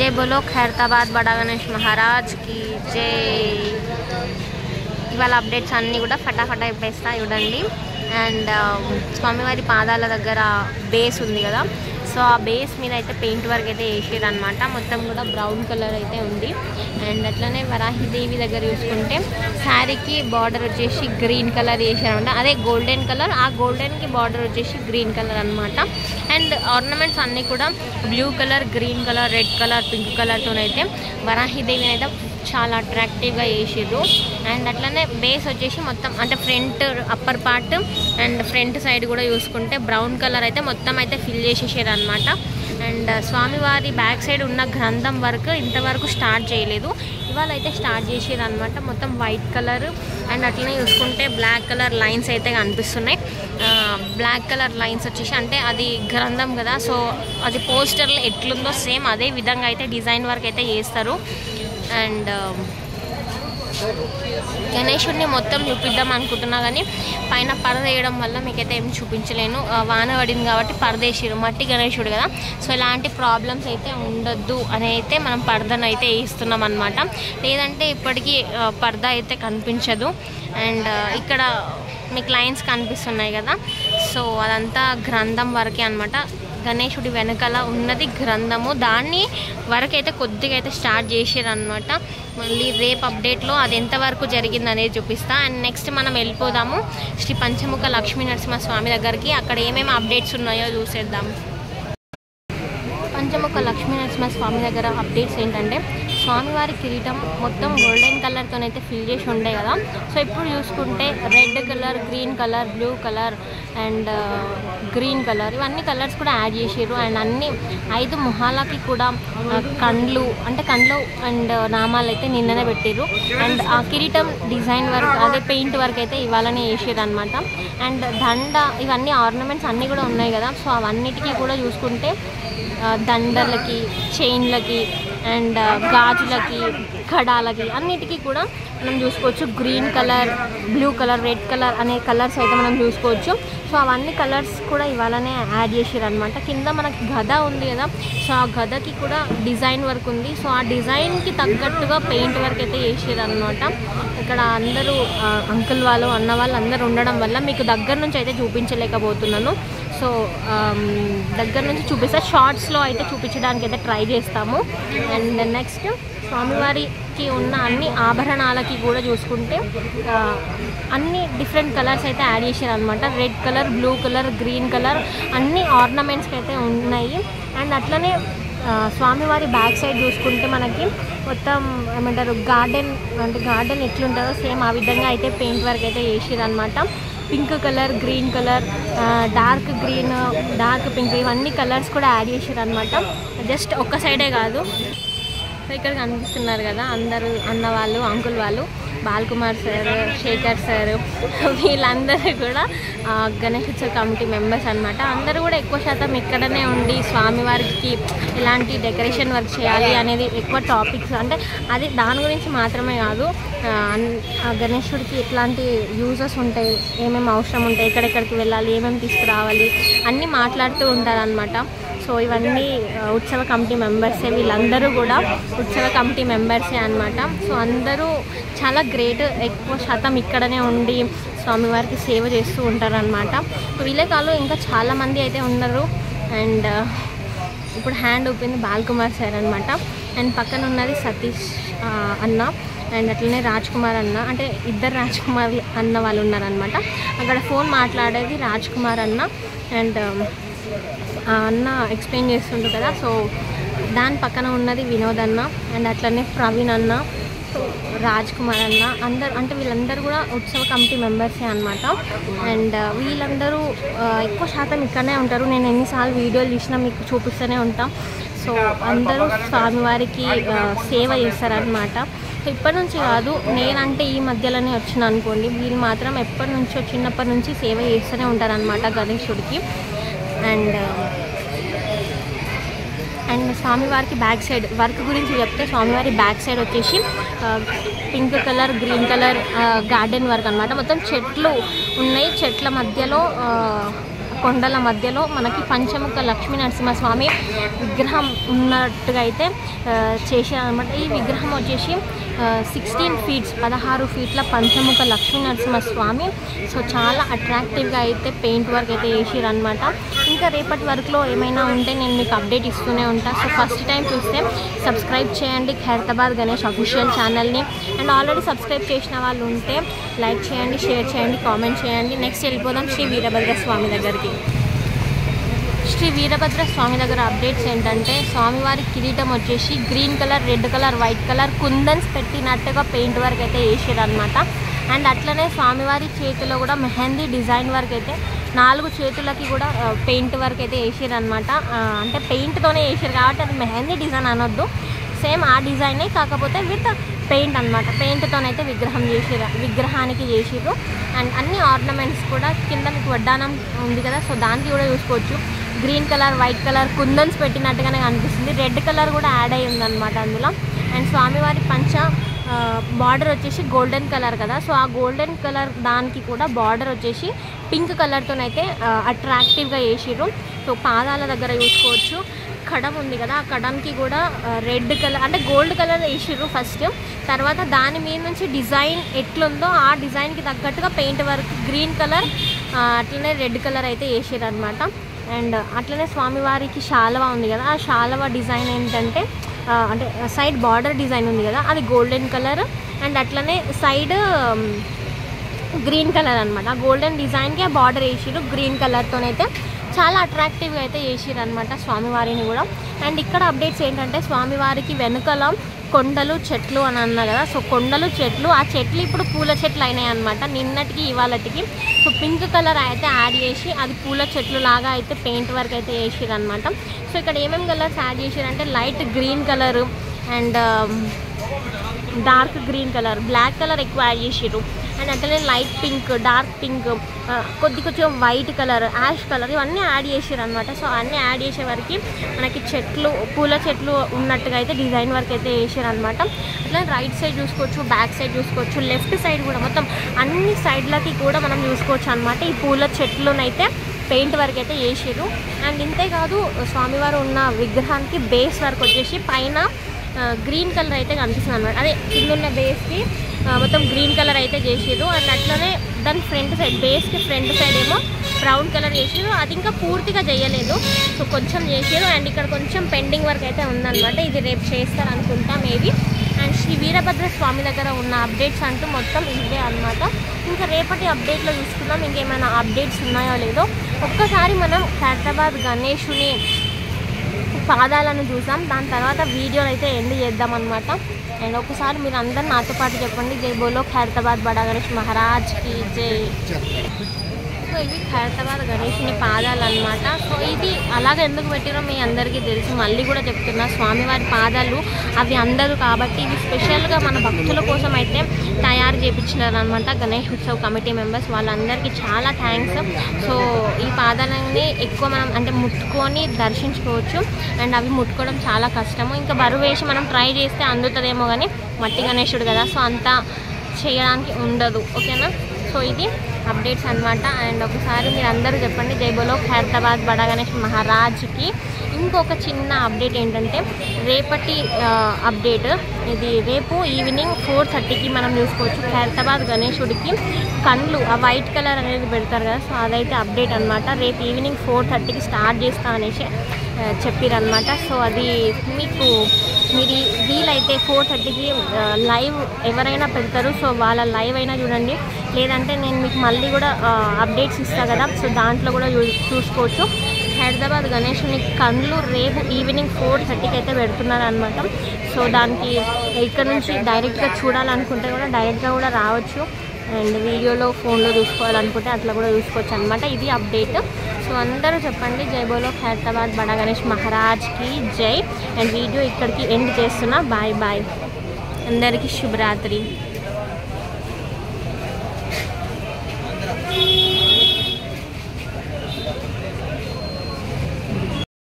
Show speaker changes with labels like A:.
A: జై బోలో ఖైరతాబాద్ బడా గణేష్ మహారాజ్ కి జై ఇవాళ అప్డేట్స్ అన్నీ కూడా ఫటాఫటా ఇప్పేస్తా చూడండి అండ్ స్వామివారి పాదాల దగ్గర బేస్ ఉంది కదా సో ఆ బేస్ మీద అయితే పెయింట్ వర్క్ అయితే వేసారు అనమాట మొత్తం కూడా బ్రౌన్ కలర్ అయితే ఉంది అండ్ అట్లనే వరాహిదేవి దగ్గర చూసుకుంటే శారీకి బార్డర్ వచ్చేసి గ్రీన్ కలర్ వేసారనమాట అదే గోల్డెన్ కలర్ ఆ గోల్డెన్కి బార్డర్ వచ్చేసి గ్రీన్ కలర్ అనమాట అండ్ ఆర్నమెంట్స్ అన్నీ కూడా blue colour green colour red colour pink కలర్తోనైతే వరాహిదేవిని అయితే చాలా అట్రాక్టివ్గా వేసారు అండ్ అట్లనే బేస్ వచ్చేసి మొత్తం అంటే front upper part and front side కూడా చూసుకుంటే బ్రౌన్ కలర్ అయితే మొత్తం అయితే ఫిల్ చేసేసారు అనమాట అండ్ స్వామివారి బ్యాక్ సైడ్ ఉన్న గ్రంథం వర్క్ ఇంతవరకు స్టార్ట్ చేయలేదు ఇవాళ అయితే స్టార్ట్ చేసారు అనమాట మొత్తం వైట్ కలర్ అండ్ అట్లనే చూసుకుంటే బ్లాక్ కలర్ లైన్స్ అయితే కనిపిస్తున్నాయి బ్లాక్ కలర్ లైన్స్ వచ్చేసి అంటే అది గ్రంథం కదా సో అది పోస్టర్లో ఎట్లుందో సేమ్ అదే విధంగా అయితే డిజైన్ వర్క్ అయితే చేస్తారు అండ్ గణేషుడిని మొత్తం చూపిద్దాం అనుకుంటున్నా కానీ పైన పరద వేయడం వల్ల మీకైతే ఏం చూపించలేను ఆ, వాన పడింది కాబట్టి పరదేసిరు మట్టి గణేషుడు కదా సో ఇలాంటి ప్రాబ్లమ్స్ అయితే ఉండొద్దు అని అయితే మనం పరదను అయితే వేయిస్తున్నాం అనమాట లేదంటే ఇప్పటికీ ఆ, పరద అయితే కనిపించదు అండ్ ఆ, ఇక్కడ మీకు లైన్స్ కనిపిస్తున్నాయి కదా సో అదంతా గ్రంథం వరకే అనమాట గణేశుడి వెనకాల ఉన్నది గ్రంథము దాన్ని వరకు అయితే కొద్దిగా అయితే స్టార్ట్ చేసారు అనమాట మళ్ళీ రేపు అప్డేట్లో అది ఎంతవరకు జరిగింది అనేది చూపిస్తా అండ్ నెక్స్ట్ మనం వెళ్ళిపోదాము శ్రీ పంచముఖ లక్ష్మీ నరసింహ స్వామి దగ్గరికి అక్కడ ఏమేమి అప్డేట్స్ ఉన్నాయో చూసేద్దాం పంచముఖ లక్ష్మీ నరసింహ స్వామి దగ్గర అప్డేట్స్ ఏంటంటే స్వామివారి కిరీటం మొత్తం గోల్డెన్ కలర్తో అయితే ఫిల్ చేసి ఉండే కదా సో ఇప్పుడు చూసుకుంటే red colour green colour blue colour and green colour ఇవన్నీ కలర్స్ కూడా యాడ్ చేసారు అండ్ అన్ని ఐదు మొహాలకి కూడా ఆ, కండ్లు అంటే కండ్లు అండ్ నామాలు అయితే నిన్ననే పెట్టారు అండ్ ఆ కిరీటం డిజైన్ వర్క్ అదే పెయింట్ వర్క్ అయితే ఇవాళనే వేసారు అనమాట అండ్ దండ ఇవన్నీ ఆర్నమెంట్స్ అన్నీ కూడా ఉన్నాయి కదా సో అవన్నిటికీ కూడా చూసుకుంటే ఆ, దండలకి చైన్లకి అండ్ ఆ, గాజులకి కడాలకి అన్నిటికీ కూడా మనం చూసుకోవచ్చు green colour blue colour red colour అనే కలర్స్ అయితే మనం చూసుకోవచ్చు సో అవన్నీ కలర్స్ కూడా ఇవాళనే యాడ్ చేసారు అనమాట కింద మనకి గద ఉంది కదా సో ఆ గదకి కూడా డిజైన్ వర్క్ ఉంది సో ఆ డిజైన్కి తగ్గట్టుగా పెయింట్ వర్క్ అయితే చేసారు అనమాట ఇక్కడ అందరూ అంకుల్ వాళ్ళు అన్న వాళ్ళు అందరూ ఉండడం వల్ల మీకు దగ్గర నుంచి అయితే చూపించలేకపోతున్నాను సో ఆమ్, దగ్గర నుంచి చూపిస్తా షార్ట్స్లో అయితే చూపించడానికి అయితే ట్రై చేస్తాము అండ్ నెక్స్ట్ స్వామివారికి ఉన్న అన్ని ఆభరణాలకి కూడా చూసుకుంటే ఆ, అన్ని డిఫరెంట్ కలర్స్ అయితే యాడ్ చేశారు అనమాట red colour blue colour green colour అన్ని ఆర్నమెంట్స్కి అయితే ఉన్నాయి అండ్ అట్లనే ఆ, స్వామివారి బ్యాక్ సైడ్ చూసుకుంటే మనకి మొత్తం ఏమంటారు గార్డెన్ అంటే గార్డెన్ ఎట్లుంటుందో సేమ్ ఆ విధంగా అయితే పెయింట్ వర్క్ అయితే చేసిరు అనమాట pink colour green colour dark green dark pink ఇవన్నీ కలర్స్ కూడా యాడ్ చేసారు అనమాట జస్ట్ ఒక్క సైడే కాదు సో ఇక్కడ కనిపిస్తున్నారు కదా అందరూ అన్న వాళ్ళు అంకుల్ వాళ్ళు బాల్కుమార్ సార్ శేఖర్ సార్ వీళ్ళందరూ కూడా ఆ, గణేష్ ఉత్సవ కమిటీ మెంబర్స్ అనమాట అందరూ కూడా ఎక్కువ శాతం ఇక్కడనే ఉండి స్వామివారికి ఎలాంటి డెకరేషన్ వర్క్ చేయాలి అనేది ఎక్కువ టాపిక్స్ అంటే అది దాని గురించి మాత్రమే కాదు ఆ, అన్- ఆ గణేశుడికి ఎట్లాంటి యూజెస్ ఉంటాయి ఏమేమి అవసరం ఉంటాయి ఎక్కడెక్కడికి వెళ్ళాలి ఏమేమి తీసుకురావాలి అన్నీ మాట్లాడుతూ ఉంటారనమాట సో ఇవన్నీ ఆ, ఉత్సవ కమిటీ మెంబర్సే వీళ్ళందరూ కూడా ఉత్సవ కమిటీ మెంబర్సే అనమాట సో అందరూ చాలా గ్రేట్ ఎక్కువ శాతం ఇక్కడనే ఉండి స్వామివారికి సేవ చేస్తూ ఉంటారనమాట వీళ్ళే కాదు ఇంకా చాలామంది అయితే ఉన్నారు అండ్ ఇప్పుడు హ్యాండ్ ఊపింది బాల్కుమార్ సార్ అనమాట అండ్ పక్కన ఉన్నది సతీష్ ఆ, అన్న అండ్ అట్లనే రాజ్ కుమార్ అన్న అంటే ఇద్దరు రాజ్ కుమార్ అన్న వాళ్ళు ఉన్నారనమాట అక్కడ ఫోన్ మాట్లాడేది రాజ్ కుమార్ అన్న అండ్ ఆ అన్న ఎక్స్ప్లెయిన్ చేస్తుంటారు కదా సో దాని పక్కన ఉన్నది వినోద్ అన్న అండ్ అట్లనే ప్రవీణ్ అన్న రాజ్ కుమార్ అన్న అందరు అంటే వీళ్ళందరూ కూడా ఉత్సవ కమిటీ మెంబర్సే అనమాట అండ్ వీళ్ళందరూ ఆ, ఎక్కువ శాతం ఇక్కడనే ఉంటారు నేను ఎన్నిసార్లు వీడియోలు తీసినా మీకు చూపిస్తూనే ఉంటాం సో అందరూ స్వామివారికి ఆ, సేవ చేస్తారనమాట సో ఇప్పటి నుంచి కాదు నేనంటే ఈ మధ్యలోనే వచ్చిన అనుకోండి వీళ్ళు మాత్రం ఎప్పటి నుంచో చిన్నప్పటి నుంచి సేవ చేస్తూనే ఉంటారనమాట గణేశుడికి అండ్ అండ్ స్వామివారికి బ్యాక్ సైడ్ వర్క్ గురించి చెప్తే స్వామివారి బ్యాక్ సైడ్ వచ్చేసి pink colour green colour garden work అనమాట మొత్తం చెట్లు ఉన్నాయి చెట్ల మధ్యలో ఆ, కొండల మధ్యలో మనకి పంచముఖ లక్ష్మీ నరసింహస్వామి విగ్రహం ఉన్నట్టుగా అయితే ఆ, చేశారనమాట ఈ విగ్రహం వచ్చేసి సిక్స్టీన్ ఫీట్స్ పదహారు ఫీట్ల పంచముఖ లక్ష్మీ నరసింహస్వామి సో చాలా అట్రాక్టివ్గా అయితే పెయింట్ వర్క్ అయితే వేసిరనమాట ఇంకా రేపటి వర్క్లో ఏమైనా ఉంటే నేను మీకు అప్డేట్ ఇస్తూనే ఉంటాను సో ఫస్ట్ టైం చూస్తే సబ్స్క్రైబ్ చేయండి ఖైరతాబాద్ గణేష్ అఫీషియల్ ఛానల్ని అండ్ ఆల్రెడీ సబ్స్క్రైబ్ చేసిన వాళ్ళు ఉంటే లైక్ చేయండి షేర్ చేయండి కామెంట్ చేయండి నెక్స్ట్ వెళ్ళిపోదాం శ్రీ వీరభద్ర స్వామి దగ్గరికి శ్రీ వీరభద్ర స్వామి దగ్గర అప్డేట్స్ ఏంటంటే స్వామివారి కిరీటం వచ్చేసి green colour red colour white colour kundans పెట్టినట్టుగా పెయింట్ వర్క్ అయితే వేసారు అనమాట అండ్ అట్లనే స్వామివారి చేతిలో కూడా మెహందీ డిజైన్ వర్క్ అయితే నాలుగు చేతులకి కూడా పెయింట్ వర్క్ అయితే వేసారు అనమాట అంటే పెయింట్తోనే వేసారు కాబట్టి అది మెహందీ డిజైన్ అనొద్దు సేమ్ ఆ డిజైనే కాకపోతే విత్ పెయింట్ అనమాట పెయింట్తోనైతే విగ్రహం చేసిర్రు విగ్రహానికి చేసిర్రు అండ్ అన్ని ఆర్నమెంట్స్ కూడా కింద మీకు వడ్డానం ఉంది కదా సో దానికి కూడా చూసుకోవచ్చు green colour white colour kundans పెట్టినట్టుగానే కనిపిస్తుంది రెడ్ కలర్ కూడా యాడ్ అయి ఉందన్నమాట అందులో అండ్ స్వామివారి పంచ బార్డర్ వచ్చేసి గోల్డెన్ కలర్ కదా సో ఆ గోల్డెన్ కలర్ దానికి కూడా బార్డర్ వచ్చేసి పింక్ కలర్తోనైతే అట్రాక్టివ్గా వేసిర్రు సో పాదాల దగ్గర చూసుకోవచ్చు కడం ఉంది కదా ఆ కడంకి కూడా రెడ్ కలర్ అంటే గోల్డ్ కలర్ వేసిర్రు ఫస్ట్ తర్వాత దాని మీద నుంచి డిజైన్ ఎట్లుందో ఆ డిజైన్కి తగ్గట్టుగా పెయింట్ వర్క్ గ్రీన్ కలర్ అట్లనే రెడ్ కలర్ అయితే వేసిర్రు అనమాట అండ్ అట్లనే స్వామివారికి శాలవా ఉంది కదా ఆ శాలవా డిజైన్ ఏంటంటే ఆ, అంటే సైడ్ బార్డర్ డిజైన్ ఉంది కదా అది గోల్డెన్ కలర్ అండ్ అట్లనే సైడ్ గ్రీన్ కలర్ అనమాట గోల్డెన్ డిజైన్కి ఆ బార్డర్ వేసిరు గ్రీన్ కలర్తోనైతే చాలా అట్రాక్టివ్గా అయితే వేసిరు అనమాట స్వామివారిని కూడా అండ్ ఇక్కడ అప్డేట్స్ ఏంటంటే స్వామివారికి వెనుకల కొండలు చెట్లు అని అన్నా కదా సో కొండలు చెట్లు ఆ చెట్లు ఇప్పుడు పూల చెట్లు అయినాయి అనమాట నిన్నటికి ఇవాళటికి సో పింక్ కలర్ అయితే యాడ్ చేసి అది పూల చెట్లు లాగా అయితే పెయింట్ వర్క్ అయితే వేసిరు అనమాట సో ఇక్కడ ఏమేమి కలర్స్ యాడ్ చేసిరంటే light green colour and dark green colour black colour ఎక్కువ యాడ్ చేసిర్రు అండ్ అట్లనే లైట్ పింక్ డార్క్ పింక్ కొద్ది కొంచెం వైట్ కలర్ యాష్ కలర్ ఇవన్నీ యాడ్ చేసారు అనమాట సో అన్నీ యాడ్ చేసే వరకు మనకి చెట్లు పూల చెట్లు ఉన్నట్టుగా అయితే డిజైన్ వర్క్ అయితే వేసారు అనమాట అట్లా రైట్ సైడ్ చూసుకోవచ్చు బ్యాక్ సైడ్ చూసుకోవచ్చు లెఫ్ట్ సైడ్ కూడా మొత్తం అన్ని సైడ్లకి కూడా మనం చూసుకోవచ్చు అనమాట ఈ పూల చెట్లునైతే పెయింట్ వర్క్ అయితే వేసారు అండ్ ఇంతేకాదు స్వామివారు ఉన్న విగ్రహానికి బేస్ వర్క్ వచ్చేసి పైన ఆ, గ్రీన్ కలర్ అయితే కనిపిస్తుంది అనమాట అదే కింద ఉన్న బేస్కి ఆ, మొత్తం గ్రీన్ కలర్ అయితే చేసిర్రు అండ్ అట్లనే దాని ఫ్రంట్ సైడ్ బేస్కి ఫ్రంట్ సైడ్ ఏమో బ్రౌన్ కలర్ చేసిర్రు అది ఇంకా పూర్తిగా చేయలేదు సో కొంచెం చేసిర్రు అండ్ ఇక్కడ కొంచెం పెండింగ్ వర్క్ అయితే ఉందన్నమాట ఇది రేపు చేస్తారు అనుకుంటా మేబీ అండ్ శ్రీ వీరభద్ర స్వామి దగ్గర ఉన్న అప్డేట్స్ అంటూ మొత్తం ఇవే అన్నమాట ఇంకా రేపటి అప్డేట్లో చూసుకుందాం ఇంకేమైనా అప్డేట్స్ ఉన్నాయో లేదో ఒక్కసారి మనం హైదరాబాద్ గణేషుని పాదాలను చూసాం దాని తర్వాత వీడియోని అయితే ఎండ్ చేద్దాం అనమాట అండ్ ఒకసారి మీరు అందరు నాతో పాటు చెప్పండి జై బోలో ఖైరతాబాద్ బడా గణేష్ మహారాజ్కి జై సో ఇవి ఖైరతాబాద్ గణేషుని పాదాలు అనమాట సో ఇది అలాగ ఎందుకు పెట్టిరో మీ అందరికీ తెలుసు మళ్ళీ కూడా చెప్తున్నా స్వామివారి పాదాలు అవి అందరు కాబట్టి ఇవి స్పెషల్గా మన భక్తుల కోసం అయితే తయారు చేయించినారు అనమాట గణేష్ ఉత్సవ్ కమిటీ మెంబర్స్ వాళ్ళందరికీ చాలా థ్యాంక్స్ సో ఈ పాదాలని ఎక్కువ మనం అంటే ముట్టుకొని దర్శించుకోవచ్చు అండ్ అవి ముట్టుకోవడం చాలా కష్టము ఇంకా బరువు వేసి మనం ట్రై చేస్తే అందుతుందేమో కానీ మట్టి గణేశుడు కదా సో అంత చేయడానికి ఉండదు ఓకేనా సో ఇది అప్డేట్స్ అన్నమాట అండ్ ఒకసారి మీరు అందరూ చెప్పండి జై బోలో ఖైరతాబాద్ బడా గణేష్ మహారాజ్కి ఇంకొక చిన్న అప్డేట్ ఏంటంటే రేపటి అప్డేట్ ఇది రేపు ఈవినింగ్ ఫోర్ థర్టీకి మనం చూసుకోవచ్చు ఖైరతాబాద్ గణేశుడికి కళ్ళు ఆ వైట్ కలర్ అనేది పెడతారు కదా సో అదైతే అప్డేట్ అనమాట రేపు ఈవినింగ్ ఫోర్ థర్టీకి స్టార్ట్ చేస్తా అనేసి చెప్పారనమాట సో అది మీకు మీరు వీలైతే ఫోర్ థర్టీకి లైవ్ ఎవరైనా పెడతారు సో వాళ్ళ లైవ్ అయినా చూడండి లేదంటే నేను మీకు మళ్ళీ కూడా అప్డేట్స్ ఇస్తాను కదా సో దాంట్లో కూడా చూ- చూసుకోవచ్చు హైదరాబాద్ గణేషుని కళ్ళు రేపు ఈవినింగ్ ఫోర్ థర్టీకి అయితే పెడుతున్నారు అనమాట సో దానికి ఇక్కడ నుంచి డైరెక్ట్గా చూడాలనుకుంటే కూడా డైరెక్ట్గా కూడా రావచ్చు అండ్ వీడియోలో ఫోన్లో చూసుకోవాలనుకుంటే అట్లా కూడా చూసుకోవచ్చు అనమాట ఇది అప్డేట్ సో అందరూ చెప్పండి జై బోలో ఖైరతాబాద్ బడా గణేష్ మహారాజ్కి జై అండ్ వీడియో ఇక్కడికి ఎండ్ చేస్తున్నా బాయ్ బాయ్ అందరికీ శుభరాత్రి